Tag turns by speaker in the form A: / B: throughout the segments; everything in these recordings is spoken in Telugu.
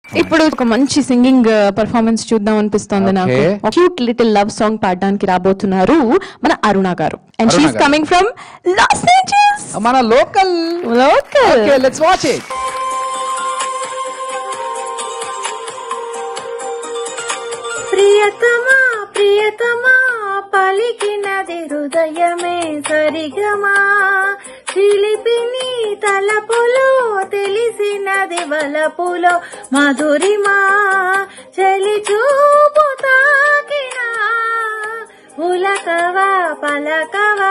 A: ఇప్పుడు ఒక మంచి సింగింగ్ పర్ఫార్మెన్స్ చూద్దాం అనిపిస్తోంది నాకు
B: Okay.
A: Cute little love song పాడడానికి రాబోతున్నారు మన Aruna garu and
B: Aruna
A: she's
B: garu.
A: Coming from Los Angeles
B: మన local
A: local
B: okay let's watch it
C: ప్రియతమా ప్రియతమా పలికినది హృదయమే సరిగమా చిలిపిని తలపులో తెలిసినది వలపులో మధురిమా చలి చూపు తాకినా ఉలకవా పలకవా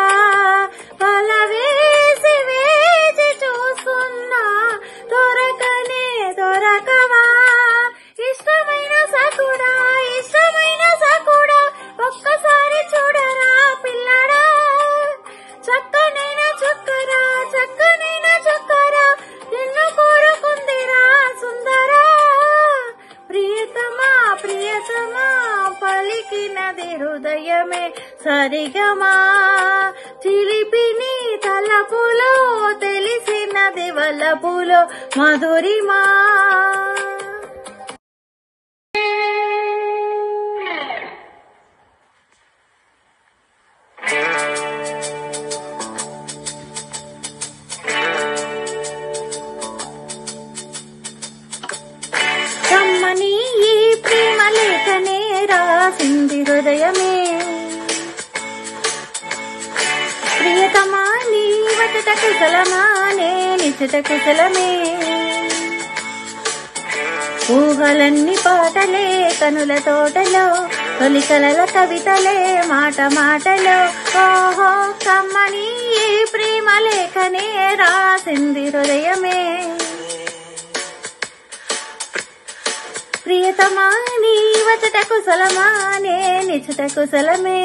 C: పలవేసి వేచి చూస్తున్నా దొరకనే దొరకవా ఇష్టమైన సకుడా ఇష్టమైన సకుడా ఒక్కసారి చూడరా పిల్లడా చక్కనైన చుక్కరా చక్కనైన చుక్కరా నిన్ను కోరుకుందిరా సుందరా ప్రియతమా ప్రియతమా పలికినది హృదయమే సరిగమా చిలిపిని తలపులో తెలిసినది వల్లపులో మధురిమా కమ్మని ఈ ప్రేమ లేఖనే రాసింది హృదయమే ప్రియతమా నీ వచట కుశలమా నే నిచట కుశలమే ఊహలన్నీ పాటలే కనుల తోటలో తొలి కలల కవితలే మాట మాటలో ఓహో కమ్మని ఈ ప్రేమ లేఖనే రాసింది హృదయమే ప్రియతమా నీ వచట కుశలమా నే నిచట కుశలమే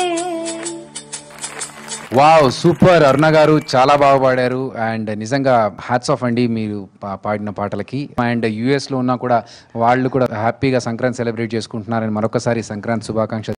B: వావ్ సూపర్ అరుణ గారు చాలా బాగా పాడారు అండ్ నిజంగా హ్యాట్స్ ఆఫ్ అండి మీరు పా- పాడిన పాటలకి అండ్ యుఎస్ లో ఉన్నా కూడా వాళ్ళు కూడా హ్యాపీగా సంక్రాంతి సెలబ్రేట్ చేసుకుంటున్నారని మరొకసారి సంక్రాంతి శుభాకాంక్షలు